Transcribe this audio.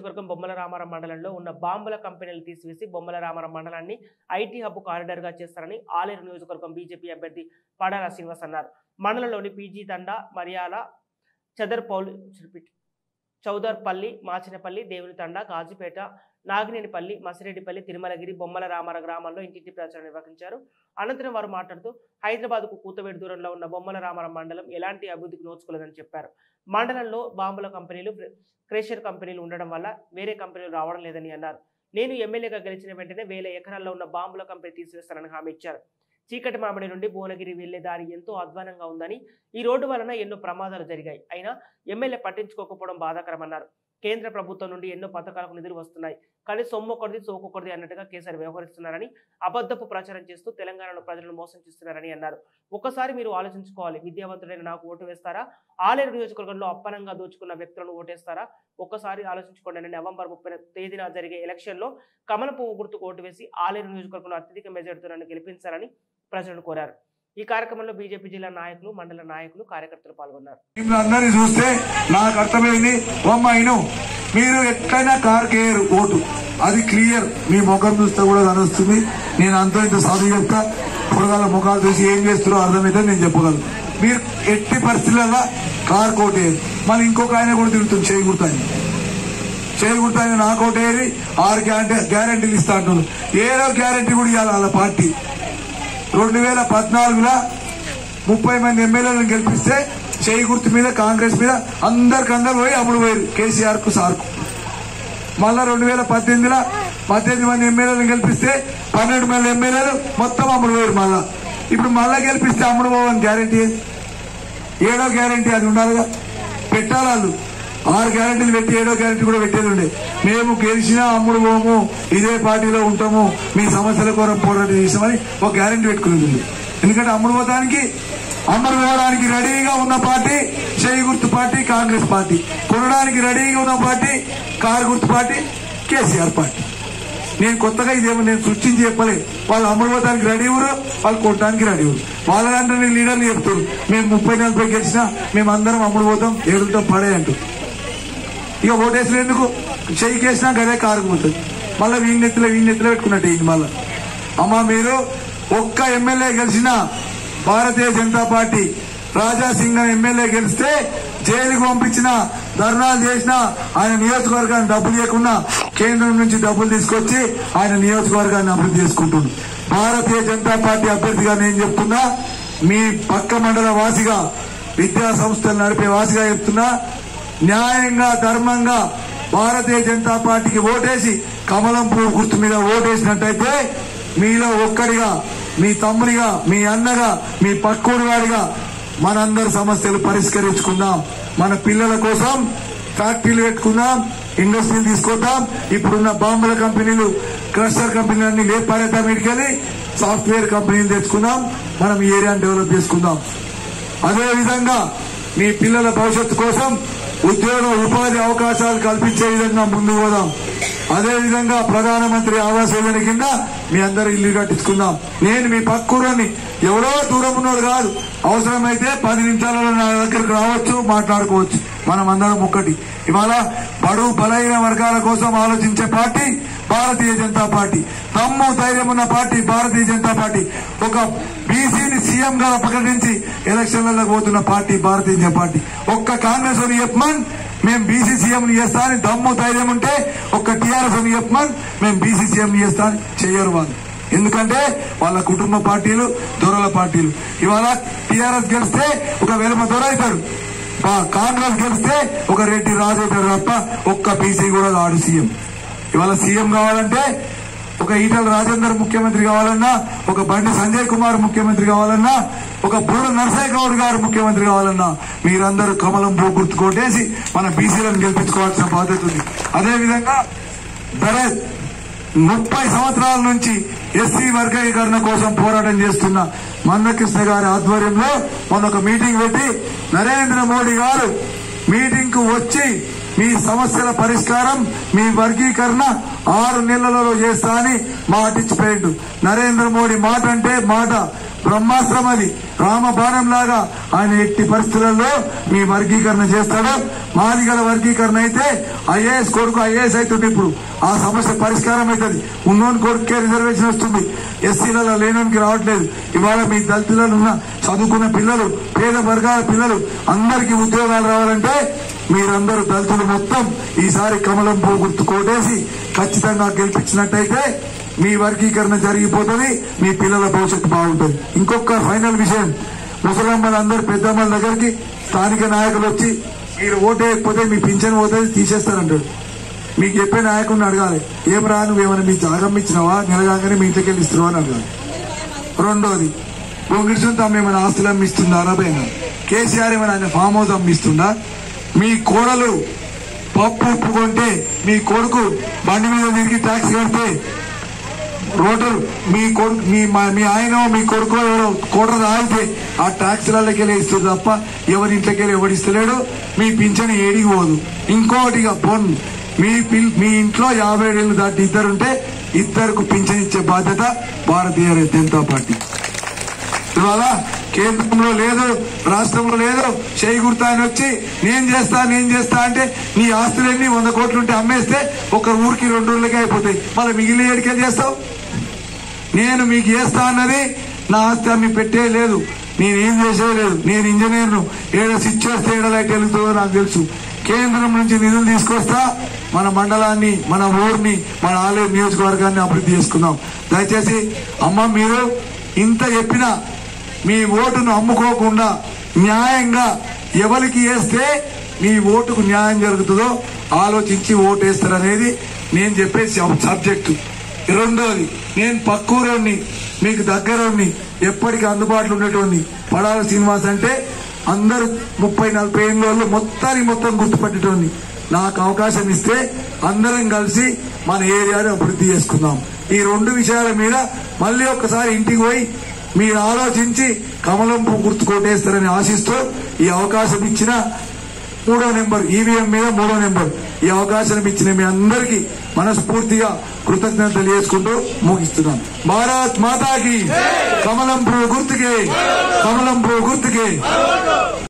నియోజకవర్గం బొమ్మల రామారం మండలంలో ఉన్న బాంబుల కంపెనీలు తీసివేసి బొమ్మల రామారం మండలాన్ని ఐటీ హబ్ కారిడార్ గా చేస్తారని ఆలేరు నియోజకవర్గం బీజేపీ అభ్యర్థి పడాల శ్రీనివాస్ అన్నారు మండలంలోని పీజీ తండ మరియాల చదర్పౌల్ చౌదర్పల్లి మాచినపల్లి దేవుని తండ గాజుపేట నాగినేనిపల్లి మసిరెడ్డిపల్లి తిరుమలగిరి బొమ్మల రామార గ్రామాల్లో ఇంటింటి ప్రచారం నిర్వహించారు అనంతరం వారు మాట్లాడుతూ హైదరాబాద్కు కూతవేడు దూరంలో ఉన్న బొమ్మల రామారం మండలం ఎలాంటి అభివృద్ధికి నోచుకోలేదని చెప్పారు మండలంలో బాంబుల కంపెనీలు క్రేషర్ కంపెనీలు ఉండడం వల్ల వేరే కంపెనీలు రావడం లేదని అన్నారు నేను ఎమ్మెల్యేగా గెలిచిన వెంటనే వేల ఎకరాల్లో ఉన్న బాంబుల కంపెనీ తీసివేస్తానని హామీ ఇచ్చారు చీకటి మామిడి నుండి భువనగిరి వెళ్లే దారి ఎంతో అధ్వానంగా ఉందని ఈ రోడ్డు వలన ఎన్నో ప్రమాదాలు జరిగాయి అయినా ఎమ్మెల్యే పట్టించుకోకపోవడం బాధాకరమన్నారు కేంద్ర ప్రభుత్వం నుండి ఎన్నో పథకాలకు నిధులు వస్తున్నాయి కానీ సొమ్మొకరిది సోకొకరిది అన్నట్టుగా కేసీఆర్ వ్యవహరిస్తున్నారని అబద్ధపు ప్రచారం చేస్తూ తెలంగాణలో ప్రజలను మోసం చేస్తున్నారని అన్నారు ఒకసారి మీరు ఆలోచించుకోవాలి విద్యావంతుడైన నాకు ఓటు వేస్తారా ఆలేరు నియోజకవర్గంలో అప్పనంగా దోచుకున్న వ్యక్తులను ఓటేస్తారా ఒక్కసారి ఆలోచించుకోండి అని నవంబర్ ముప్పై తేదీన జరిగే ఎలక్షన్లో కమల పువ్వు గుర్తుకు ఓటు వేసి ఆలేరు నియోజకవర్గంలో అత్యధిక మెజార్టీతో నన్ను గెలిపించాలని ప్రజలను కోరారు ఈ కార్యక్రమంలో బీజేపీ జిల్లా నాయకులు మండల నాయకులు కార్యకర్తలు పాల్గొన్నారు మిమ్మల్ని అందరినీ చూస్తే నాకు అర్థమైంది అమ్మాయిను మీరు ఎట్లయినా కార్ కేయర్ ఓటు అది క్లియర్ మీ ముఖం చూస్తే కూడా కనుస్తుంది నేను అంతో ఇంత చదువు చెప్తా పొరగాల ముఖాలు చూసి ఏం చేస్తారో అర్థమైతే నేను చెప్పగలను మీరు ఎట్టి పరిస్థితులలో కార్ కోటేయరు మళ్ళీ ఇంకొక ఆయన కూడా తిరుగుతుంది చేయి గుర్తాయి చేయి గుర్తాయి నాకు ఒకటేది ఆరు గ్యారంటీ గ్యారంటీలు ఇస్తా అంటున్నారు ఏదో గ్యారంటీ కూడా ఇవ్వాలి వాళ్ళ పార్టీ రెండు వేల పద్నాలుగులో ముప్పై మంది ఎమ్మెల్యేలను గెలిపిస్తే చేయి గుర్తు మీద కాంగ్రెస్ మీద అందరికందరు పోయి అమ్ముడు పోయారు కేసీఆర్ కు సార్ మళ్ళా రెండు వేల పద్దెనిమిదిలో పద్దెనిమిది మంది ఎమ్మెల్యేలను గెలిపిస్తే పన్నెండు మంది ఎమ్మెల్యేలు మొత్తం అమ్ముడు పోయారు మళ్ళా ఇప్పుడు మళ్ళా గెలిపిస్తే అమ్ముడు పోవని గ్యారంటీ ఏది? ఏడో గ్యారంటీ అది ఉండాలిగా పెట్టాలి వాళ్ళు ఆరు గ్యారంటీలు పెట్టి ఏడో గ్యారంటీ కూడా పెట్టేది ఉండే మేము గెలిచినా అమ్ముడు పోము ఇదే పార్టీలో ఉంటాము మీ సమస్యల కొరకు పోరాటం చేసామని ఒక గ్యారంటీ పెట్టుకునేది ఉంది ఎందుకంటే అమ్ముడు పోవడానికి అమ్ముడు పోవడానికి రెడీగా ఉన్న పార్టీ చేయి గుర్తు పార్టీ కాంగ్రెస్ పార్టీ కొనడానికి రెడీగా ఉన్న పార్టీ కారు గుర్తు పార్టీ కేసీఆర్ పార్టీ నేను కొత్తగా ఇదేమో నేను సృష్టించి చెప్పలే వాళ్ళు అమ్ముడుపోవడానికి రెడీ ఊరు వాళ్ళు కొట్టడానికి రెడీ ఊరు వాళ్ళ దాంట్లో నేను లీడర్లు చెప్తారు మేము ముప్పై నలభై గెలిచినా మేము అందరం అమ్ముడుపోతాం ఏడుతాం పడే అంటూ ఇక ఓటేసినందుకు చెయ్యి కేసినా గదే కారుకుపోతుంది మళ్ళీ వీళ్ళ నెత్తిలో వీళ్ళ నెత్తిలో పెట్టుకున్నట్టు ఇది మళ్ళా అమ్మా మీరు ఒక్క ఎమ్మెల్యే గెలిచినా భారతీయ జనతా పార్టీ రాజా సింగ్ అనే ఎమ్మెల్యే గెలిస్తే జైలుకు పంపించిన ధర్నాలు చేసినా ఆయన నియోజకవర్గాన్ని డబ్బులు ఇవ్వకుండా కేంద్రం నుంచి డబ్బులు తీసుకొచ్చి ఆయన నియోజకవర్గాన్ని అభివృద్ధి చేసుకుంటుంది భారతీయ జనతా పార్టీ అభ్యర్థిగా నేను చెప్తున్నా మీ పక్క మండల వాసిగా విద్యా సంస్థలు నడిపే వాసిగా చెప్తున్నా న్యాయంగా ధర్మంగా భారతీయ జనతా పార్టీకి ఓటేసి కమలం పువ్వు గుర్తు మీద ఓటేసినట్టయితే మీలో ఒక్కడిగా మీ తమ్ముడిగా మీ అన్నగా మీ పక్కూడి వాడిగా మనందరి సమస్యలు పరిష్కరించుకుందాం మన పిల్లల కోసం ఫ్యాక్టరీలు పెట్టుకుందాం ఇండస్ట్రీలు తీసుకొద్దాం ఇప్పుడున్న బాంబుల కంపెనీలు క్రషర్ కంపెనీలన్నీ లేపారేద్దాం ఇటుకెళ్ళి సాఫ్ట్వేర్ కంపెనీలు తెచ్చుకుందాం మనం ఈ ఏరియాను డెవలప్ చేసుకుందాం అదే విధంగా మీ పిల్లల భవిష్యత్తు కోసం ఉద్యోగ ఉపాధి అవకాశాలు కల్పించే విధంగా ముందుకు పోదాం అదే విధంగా ప్రధానమంత్రి ఆవాస్ యోజన కింద మీ అందరు ఇల్లు కట్టించుకుందాం నేను మీ పక్కూరని ఎవరో దూరం ఉన్నోడు కాదు అవసరమైతే పది నిమిషాలలో నా దగ్గరకు రావచ్చు మాట్లాడుకోవచ్చు మనం అందరం ఒక్కటి ఇవాళ బడుగు బలైన వర్గాల కోసం ఆలోచించే పార్టీ భారతీయ జనతా పార్టీ దమ్ము ధైర్యం ఉన్న పార్టీ భారతీయ జనతా పార్టీ ఒక బీసీని సీఎం గా ప్రకటించి ఎలక్షన్లకు పోతున్న పార్టీ భారతీయ జనతా పార్టీ ఒక్క కాంగ్రెస్ అని చెప్పమన్ మేము బీసీ సీఎం చేస్తా అని దమ్ము ధైర్యం ఉంటే ఒక్క టీఆర్ఎస్ అని చెప్పమన్ మేము బీసీ సీఎం చేస్తా అని చెయ్యరు వాళ్ళు ఎందుకంటే వాళ్ళ కుటుంబ పార్టీలు దొరల పార్టీలు ఇవాళ టీఆర్ఎస్ గెలిస్తే ఒక వెలుమ దొర అవుతాడు బా- కాంగ్రెస్ గెలిస్తే ఒక రెడ్డి రాజు అవుతాడు తప్ప ఒక్క బీసీ కూడా కాడు సీఎం ఇవాళ సీఎం కావాలంటే ఒక ఈటల రాజేందర్ ముఖ్యమంత్రి కావాలన్నా ఒక బండి సంజయ్ కుమార్ ముఖ్యమంత్రి కావాలన్నా ఒక బుర్ర నరసయ్య గౌడ్ గారు ముఖ్యమంత్రి కావాలన్నా మీరందరూ కమలం పూ గుర్తు కొట్టేసి మన బీసీలను గెలిపించుకోవాల్సిన బాధ్యత ఉంది అదేవిధంగా భరత్ ముప్పై సంవత్సరాల నుంచి ఎస్సీ వర్గీకరణ కోసం పోరాటం చేస్తున్న మందకృష్ణ గారి ఆధ్వర్యంలో మొన్న ఒక మీటింగ్ పెట్టి నరేంద్ర మోడీ గారు మీటింగ్ కు వచ్చి మీ సమస్యల పరిష్కారం మీ వర్గీకరణ ఆరు నెలలలో చేస్తా అని మాట ఇచ్చిపోయిండు నరేంద్ర మోడీ మాట అంటే మాట బ్రహ్మాస్త్రం అది రామబాణం లాగా ఆయన ఎట్టి పరిస్థితులలో మీ వర్గీకరణ చేస్తాడు మాది గల వర్గీకరణ అయితే ఐఏఎస్ కొడుకు ఐఏఎస్ అవుతుంది ఇప్పుడు ఆ సమస్య పరిష్కారం అవుతుంది ఉన్నోని కొడుకే రిజర్వేషన్ వస్తుంది ఎస్సీలలో లేనోనికి రావట్లేదు ఇవాళ మీ దళితులలో ఉన్న చదువుకున్న పిల్లలు పేద వర్గాల పిల్లలు అందరికీ ఉద్యోగాలు రావాలంటే మీరందరూ దళితులు మొత్తం ఈసారి కమలం పువ్వు గుర్తు కోటేసి ఖచ్చితంగా గెలిపించినట్టయితే మీ వర్గీకరణ జరిగిపోతుంది మీ పిల్లల భవిష్యత్తు బాగుంటుంది ఇంకొక ఫైనల్ విషయం ముసలమ్మలు అందరు పెద్దమ్మల దగ్గరికి స్థానిక నాయకులు వచ్చి మీరు ఓటేయకపోతే మీ పింఛన్ పోతుంది తీసేస్తారంటాడు మీకు చెప్పే నాయకుడిని అడగాలి ఏం రా నువ్వేమైనా మీ జాగం ఇచ్చినావా నెలగానే మీ ఇంటికి వెళ్ళి ఇస్తున్నావా అని అడగాలి రెండోది పొంగిడిసిన తమ ఏమైనా ఆస్తులు అమ్మిస్తుందా అరబైనా కేసీఆర్ ఏమైనా ఆయన ఫామ్ హౌస్ అమ్మిస్తుందా మీ కోడలు పప్పు ఉప్పు కొంటే మీ కొడుకు బండి మీద తిరిగి ట్యాక్స్ కడితే రోటర్ మీ కొడుకు మీ మా- మీ ఆయన మీ కొడుకు ఎవరో కోటర్ తాగితే ఆ ట్యాక్స్లకి వెళ్ళి ఇస్తుంది తప్ప ఎవరి ఇంట్లోకి వెళ్ళి ఎవడు ఇస్తలేడు మీ పింఛన్ ఏడికి పోదు ఇంకోటిగా పొన్ మీ పిల్ మీ ఇంట్లో యాభై ఏళ్ళు దాటి ఇద్దరుంటే ఇద్దరికి పింఛన్ ఇచ్చే బాధ్యత భారతీయ జనతా పార్టీ ఇవాళ కేంద్రంలో లేదు రాష్ట్రంలో లేదు చేయి గుర్తా అని వచ్చి నేను చేస్తా నేను చేస్తా అంటే నీ ఆస్తులన్నీ వంద కోట్లుంటే అమ్మేస్తే ఒక ఊరికి రెండు రోజులకే అయిపోతాయి మళ్ళీ మిగిలిన ఏడికేం చేస్తావు నేను మీకు చేస్తా అన్నది నా ఆస్తి అమ్మి పెట్టే లేదు నేనేం చేసేది లేదు నేను ఇంజనీర్ను ఏడ స్విచ్ వేస్తే ఏడ లైట్ వెలుగుతుందో నాకు తెలుసు కేంద్రం నుంచి నిధులు తీసుకొస్తా మన మండలాన్ని మన ఊరిని మన ఆలయ నియోజకవర్గాన్ని అభివృద్ధి చేసుకుందాం దయచేసి అమ్మ మీరు ఇంత చెప్పినా మీ ఓటును అమ్ముకోకుండా న్యాయంగా ఎవరికి వేస్తే మీ ఓటుకు న్యాయం జరుగుతుందో ఆలోచించి ఓటు వేస్తారనేది నేను చెప్పే సబ్- సబ్జెక్టు రెండోది నేను పక్కూరోని మీకు దగ్గరోని ఎప్పటికీ అందుబాటులో ఉండేటోని పడాల శ్రీనివాస్ అంటే అందరూ ముప్పై నలభై ఏళ్ళ వాళ్ళు మొత్తాన్ని మొత్తం గుర్తుపట్టేటోని నాకు అవకాశం ఇస్తే అందరం కలిసి మన ఏరియాని అభివృద్ధి చేసుకుందాం ఈ రెండు విషయాల మీద మళ్ళీ ఒక్కసారి ఇంటికి పోయి మీరు ఆలోచించి కమలం పువ్వు గుర్తు కొట్టేస్తారని ఆశిస్తూ ఈ అవకాశం ఇచ్చిన మూడో నెంబర్ ఈవీఎం మీద మూడో నెంబర్ ఈ అవకాశం ఇచ్చిన మీ అందరికీ మనస్ఫూర్తిగా కృతజ్ఞత తెలియజేసుకుంటూ ముగిస్తున్నాం భారత్ మాతాకి కమలం పువ్వు గుర్తుకే కమలం పువ్వు గుర్తుకే